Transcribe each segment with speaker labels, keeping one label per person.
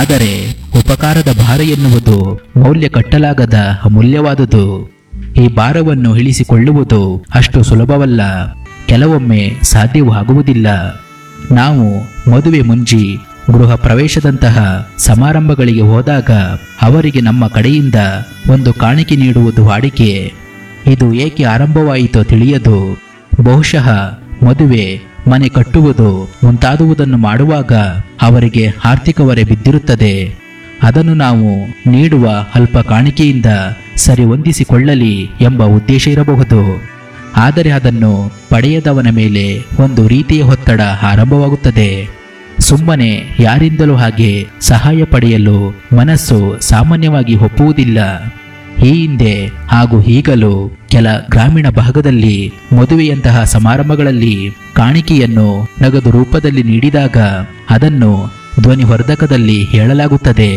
Speaker 1: ಆದರೆ ಉಪಕಾರದ ಭಾರ ಎನ್ನುವುದು ಮೌಲ್ಯ ಕಟ್ಟಲಾಗದ ಅಮೂಲ್ಯವಾದುದು ಈ ಭಾರವನ್ನು ಇಳಿಸಿಕೊಳ್ಳುವುದು ಅಷ್ಟು ಸುಲಭವಲ್ಲ ಕೆಲವೊಮ್ಮೆ ಸಾಧ್ಯವೂ ಆಗುವುದಿಲ್ಲ ನಾವು ಮದುವೆ ಮುಂಜಿ ಗೃಹ ಪ್ರವೇಶದಂತಹ ಸಮಾರಂಭಗಳಿಗೆ ಹೋದಾಗ ಅವರಿಗೆ ನಮ್ಮ ಕಡೆಯಿಂದ ಒಂದು ಕಾಣಿಕೆ ನೀಡುವುದು ವಾಡಿಕೆ ಇದು ಏಕೆ ಆರಂಭವಾಯಿತೋ ತಿಳಿಯದು ಬಹುಶಃ ಮದುವೆ ಮನೆ ಕಟ್ಟುವುದು ಮುಂತಾದುವುದನ್ನು ಮಾಡುವಾಗ ಅವರಿಗೆ ಆರ್ಥಿಕ ಹೊರೆ ಬಿದ್ದಿರುತ್ತದೆ ಅದನ್ನು ನಾವು ನೀಡುವ ಅಲ್ಪ ಕಾಣಿಕೆಯಿಂದ ಸರಿಹೊಂದಿಸಿಕೊಳ್ಳಲಿ ಎಂಬ ಉದ್ದೇಶ ಇರಬಹುದು ಆದರೆ ಅದನ್ನು ಪಡೆಯದವನ ಮೇಲೆ ಒಂದು ರೀತಿಯ ಒತ್ತಡ ಆರಂಭವಾಗುತ್ತದೆ ಸುಮ್ಮನೆ ಯಾರಿಂದಲೂ ಹಾಗೆ ಸಹಾಯ ಪಡೆಯಲು ಮನಸ್ಸು ಸಾಮಾನ್ಯವಾಗಿ ಒಪ್ಪುವುದಿಲ್ಲ ಈ ಹಿಂದೆ ಹಾಗೂ ಈಗಲೂ ಕೆಲ ಗ್ರಾಮೀಣ ಭಾಗದಲ್ಲಿ ಮದುವೆಯಂತಹ ಸಮಾರಂಭಗಳಲ್ಲಿ ಕಾಣಿಕೆಯನ್ನು ನಗದು ರೂಪದಲ್ಲಿ ನೀಡಿದಾಗ ಅದನ್ನು ಧ್ವನಿವರ್ಧಕದಲ್ಲಿ ಹೇಳಲಾಗುತ್ತದೆ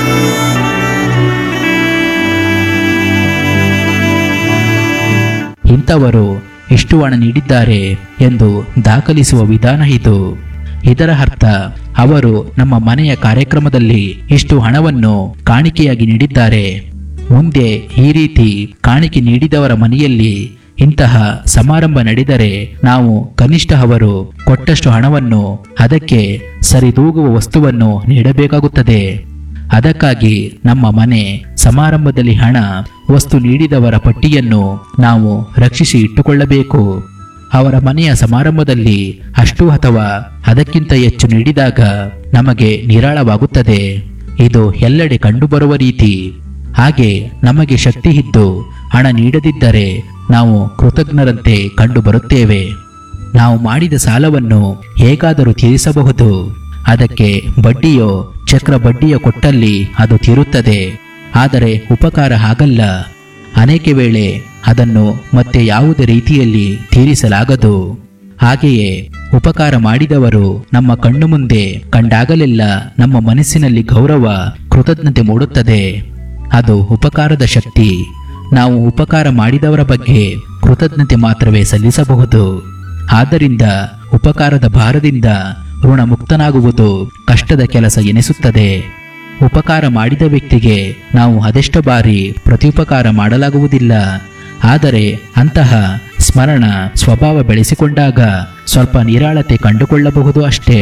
Speaker 1: ಇಂಥವರು ಇಷ್ಟು ಹಣ ನೀಡಿದ್ದಾರೆ ಎಂದು ದಾಖಲಿಸುವ ವಿಧಾನ ಇದು ಇದರ ಅರ್ಥ ಅವರು ನಮ್ಮ ಮನೆಯ ಕಾರ್ಯಕ್ರಮದಲ್ಲಿ ಇಷ್ಟು ಹಣವನ್ನು ಕಾಣಿಕೆಯಾಗಿ ನೀಡಿದ್ದಾರೆ ಮುಂದೆ ಈ ರೀತಿ ಕಾಣಿಕೆ ನೀಡಿದವರ ಮನೆಯಲ್ಲಿ ಇಂತಹ ಸಮಾರಂಭ ನಡೆದರೆ ನಾವು ಕನಿಷ್ಠ ಅವರು ಕೊಟ್ಟಷ್ಟು ಹಣವನ್ನು ಅದಕ್ಕೆ ಸರಿದೂಗುವ ವಸ್ತುವನ್ನು ನೀಡಬೇಕಾಗುತ್ತದೆ ಅದಕ್ಕಾಗಿ ನಮ್ಮ ಮನೆ ಸಮಾರಂಭದಲ್ಲಿ ಹಣ ವಸ್ತು ನೀಡಿದವರ ಪಟ್ಟಿಯನ್ನು ನಾವು ರಕ್ಷಿಸಿ ಇಟ್ಟುಕೊಳ್ಳಬೇಕು ಅವರ ಮನೆಯ ಸಮಾರಂಭದಲ್ಲಿ ಅಷ್ಟು ಅಥವಾ ಅದಕ್ಕಿಂತ ಹೆಚ್ಚು ನೀಡಿದಾಗ ನಮಗೆ ನಿರಾಳವಾಗುತ್ತದೆ ಇದು ಎಲ್ಲೆಡೆ ಕಂಡುಬರುವ ರೀತಿ ಹಾಗೆ ನಮಗೆ ಶಕ್ತಿ ಇದ್ದು ಹಣ ನೀಡದಿದ್ದರೆ ನಾವು ಕೃತಜ್ಞರಂತೆ ಕಂಡು ಬರುತ್ತೇವೆ ನಾವು ಮಾಡಿದ ಸಾಲವನ್ನು ಹೇಗಾದರೂ ತೀರಿಸಬಹುದು ಅದಕ್ಕೆ ಬಡ್ಡಿಯೋ ಚಕ್ರ ಬಡ್ಡಿಯ ಕೊಟ್ಟಲ್ಲಿ ಅದು ತೀರುತ್ತದೆ ಆದರೆ ಉಪಕಾರ ಹಾಗಲ್ಲ ಅನೇಕ ವೇಳೆ ಅದನ್ನು ಮತ್ತೆ ಯಾವುದೇ ರೀತಿಯಲ್ಲಿ ತೀರಿಸಲಾಗದು ಹಾಗೆಯೇ ಉಪಕಾರ ಮಾಡಿದವರು ನಮ್ಮ ಕಣ್ಣು ಮುಂದೆ ಕಂಡಾಗಲೆಲ್ಲ ನಮ್ಮ ಮನಸ್ಸಿನಲ್ಲಿ ಗೌರವ ಕೃತಜ್ಞತೆ ಮೂಡುತ್ತದೆ ಅದು ಉಪಕಾರದ ಶಕ್ತಿ ನಾವು ಉಪಕಾರ ಮಾಡಿದವರ ಬಗ್ಗೆ ಕೃತಜ್ಞತೆ ಮಾತ್ರವೇ ಸಲ್ಲಿಸಬಹುದು ಆದ್ದರಿಂದ ಉಪಕಾರದ ಭಾರದಿಂದ ಋಣ ಮುಕ್ತನಾಗುವುದು ಕಷ್ಟದ ಕೆಲಸ ಎನಿಸುತ್ತದೆ ಉಪಕಾರ ಮಾಡಿದ ವ್ಯಕ್ತಿಗೆ ನಾವು ಅದೆಷ್ಟು ಬಾರಿ ಪ್ರತ್ಯುಪಕಾರ ಮಾಡಲಾಗುವುದಿಲ್ಲ ಆದರೆ ಅಂತಹ ಸ್ಮರಣ ಸ್ವಭಾವ ಬೆಳೆಸಿಕೊಂಡಾಗ ಸ್ವಲ್ಪ ನಿರಾಳತೆ ಕಂಡುಕೊಳ್ಳಬಹುದು ಅಷ್ಟೇ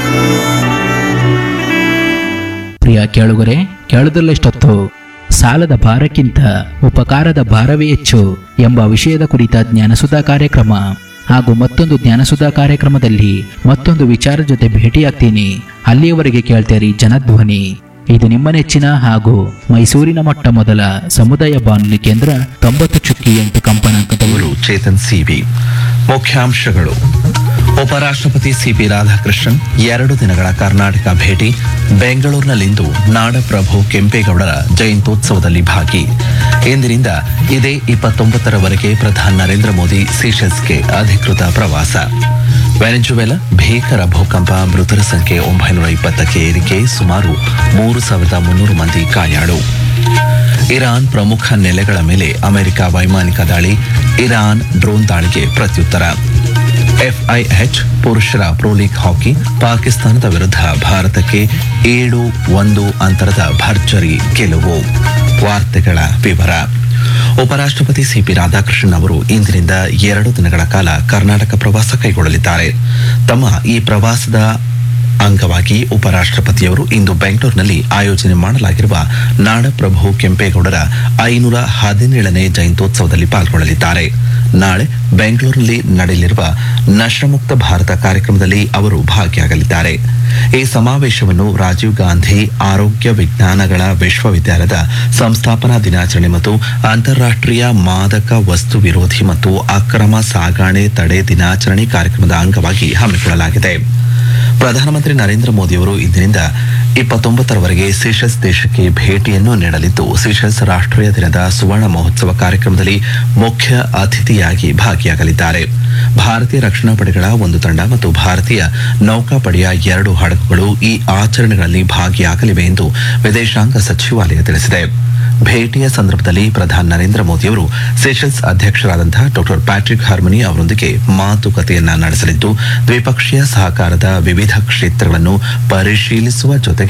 Speaker 1: ಪ್ರಿಯ ಕೇಳುಗರೆ ಕೇಳುವುದಲ್ಲಷ್ಟೊತ್ತು ಸಾಲದ ಭಾರಕ್ಕಿಂತ ಉಪಕಾರದ ಭಾರವೇ ಹೆಚ್ಚು ಎಂಬ ವಿಷಯದ ಕುರಿತ ಜ್ಞಾನಸುಧಾ ಕಾರ್ಯಕ್ರಮ ಹಾಗೂ ಮತ್ತೊಂದು ಜ್ಞಾನಸುಧಾ ಕಾರ್ಯಕ್ರಮದಲ್ಲಿ ಮತ್ತೊಂದು ವಿಚಾರ ಜೊತೆ ಭೇಟಿಯಾಗ್ತೀನಿ ಅಲ್ಲಿಯವರೆಗೆ ಕೇಳ್ತೇರಿ ಜನಧ್ವನಿ ಇದು ನಿಮ್ಮ ನೆಚ್ಚಿನ ಹಾಗೂ ಮೈಸೂರಿನ ಮೊಟ್ಟ ಮೊದಲ ಸಮುದಾಯ ಬಾನುಲಿ ಕೇಂದ್ರ ತೊಂಬತ್ತು ಚುಕ್ಕಿ ಎಂಟು ಕಂಪನಾಂಕದವರು
Speaker 2: ಅವರು ಚೇತನ್ ಸಿಬಿ ಮುಖ್ಯಾಂಶಗಳು ಉಪರಾಷ್ಟ್ರಪತಿ ಸಿಪಿ ರಾಧಾಕೃಷ್ಣನ್ ಎರಡು ದಿನಗಳ ಕರ್ನಾಟಕ ಭೇಟಿ ಬೆಂಗಳೂರಿನಲ್ಲಿಂದು ನಾಡಪ್ರಭು ಕೆಂಪೇಗೌಡರ ಜಯಂತ್ಯೋತ್ಸವದಲ್ಲಿ ಭಾಗಿ ಇಂದಿನಿಂದ ಇದೇ ಇಪ್ಪತ್ತೊಂಬತ್ತರವರೆಗೆ ಪ್ರಧಾನಿ ನರೇಂದ್ರ ಮೋದಿ ಸೀಶೆಲ್ಸ್ಗೆ ಅಧಿಕೃತ ಪ್ರವಾಸ ವೆನೆಜುವೆಲಾ ಭೀಕರ ಭೂಕಂಪ ಮೃತರ ಸಂಖ್ಯೆ ಒಂಬೈನೂರ ಇಪ್ಪತ್ತಕ್ಕೆ ಏರಿಕೆ ಸುಮಾರು ಮೂರು ಸಾವಿರದ ಮುನ್ನೂರು ಮಂದಿ ಗಾಯಾಳು ಇರಾನ್ ಪ್ರಮುಖ ನೆಲೆಗಳ ಮೇಲೆ ಅಮೆರಿಕ ವೈಮಾನಿಕ ದಾಳಿ ಇರಾನ್ ಡ್ರೋನ್ ದಾಳಿಗೆ ಪ್ರತ್ಯುತ್ತರ ಎಫ್ಐಎಚ್ ಪುರುಷರ ಪ್ರೊ ಲೀಗ್ ಹಾಕಿ ಪಾಕಿಸ್ತಾನದ ವಿರುದ್ಧ ಭಾರತಕ್ಕೆ ಏಳು ಒಂದು ಅಂತರದ ಭರ್ಜರಿ ಗೆಲುವು ವಾರ್ತೆಗಳ ವಿವರ ಉಪರಾಷ್ಟ್ರಪತಿ ಸಿಪಿ ರಾಧಾಕೃಷ್ಣನ್ ಅವರು ಇಂದಿನಿಂದ ಎರಡು ದಿನಗಳ ಕಾಲ ಕರ್ನಾಟಕ ಪ್ರವಾಸ ಕೈಗೊಳ್ಳಲಿದ್ದಾರೆ ತಮ್ಮ ಈ ಪ್ರವಾಸದ ಅಂಗವಾಗಿ ಉಪರಾಷ್ಟ್ರಪತಿಯವರು ಇಂದು ಬೆಂಗಳೂರಿನಲ್ಲಿ ಆಯೋಜನೆ ಮಾಡಲಾಗಿರುವ ನಾಡಪ್ರಭು ಕೆಂಪೇಗೌಡರ ಐನೂರ ಹದಿನೇಳನೇ ಜಯಂತ್ಯೋತ್ಸವದಲ್ಲಿ ಪಾಲ್ಗೊಳ್ಳಲಿದ್ದಾರೆ ನಾಳೆ ಬೆಂಗಳೂರಿನಲ್ಲಿ ನಡೆಯಲಿರುವ ನಶಮುಕ್ತ ಭಾರತ ಕಾರ್ಯಕ್ರಮದಲ್ಲಿ ಅವರು ಭಾಗಿಯಾಗಲಿದ್ದಾರೆ ಈ ಸಮಾವೇಶವನ್ನು ರಾಜೀವ್ ಗಾಂಧಿ ಆರೋಗ್ಯ ವಿಜ್ಞಾನಗಳ ವಿಶ್ವವಿದ್ಯಾಲಯದ ಸಂಸ್ಥಾಪನಾ ದಿನಾಚರಣೆ ಮತ್ತು ಅಂತಾರಾಷ್ಟ್ರೀಯ ಮಾದಕ ವಸ್ತು ವಿರೋಧಿ ಮತ್ತು ಅಕ್ರಮ ಸಾಗಾಣೆ ತಡೆ ದಿನಾಚರಣೆ ಕಾರ್ಯಕ್ರಮದ ಅಂಗವಾಗಿ ಹಮ್ಮಿಕೊಳ್ಳಲಾಗಿದೆ ಪ್ರಧಾನಮಂತ್ರಿ ನರೇಂದ್ರ ಮೋದಿಯವರು ಇಂದಿನಿಂದ ಇಪ್ಪತ್ತೊಂಬತ್ತರವರೆಗೆ ಸೀಶೆಲ್ಸ್ ದೇಶಕ್ಕೆ ಭೇಟಿಯನ್ನು ನೀಡಲಿದ್ದು ಸೀಶೆಲ್ಸ್ ರಾಷ್ಟ್ರೀಯ ದಿನದ ಸುವರ್ಣ ಮಹೋತ್ಸವ ಕಾರ್ಯಕ್ರಮದಲ್ಲಿ ಮುಖ್ಯ ಅತಿಥಿಯಾಗಿ ಭಾಗಿಯಾಗಲಿದ್ದಾರೆ ಭಾರತೀಯ ರಕ್ಷಣಾ ಪಡೆಗಳ ಒಂದು ತಂಡ ಮತ್ತು ಭಾರತೀಯ ನೌಕಾಪಡೆಯ ಎರಡು ಹಡಗುಗಳು ಈ ಆಚರಣೆಗಳಲ್ಲಿ ಭಾಗಿಯಾಗಲಿವೆ ಎಂದು ವಿದೇಶಾಂಗ ಸಚಿವಾಲಯ ತಿಳಿಸಿದೆ ಭೇಟಿಯ ಸಂದರ್ಭದಲ್ಲಿ ಪ್ರಧಾನಿ ನರೇಂದ್ರ ಮೋದಿಯವರು ಸೆಷಲ್ಸ್ ಅಧ್ಯಕ್ಷರಾದಂತಹ ಡಾಕ್ಟರ್ ಪ್ಯಾಟ್ರಿಕ್ ಹಾರ್ಮನಿ ಅವರೊಂದಿಗೆ ಮಾತುಕತೆಯನ್ನ ನಡೆಸಲಿದ್ದು ದ್ವಿಪಕ್ಷೀಯ ಸಹಕಾರದ ವಿವಿಧ ಕ್ಷೇತ್ರಗಳನ್ನು ಪರಿಶೀಲಿಸುವ ಜೊತೆಗೆ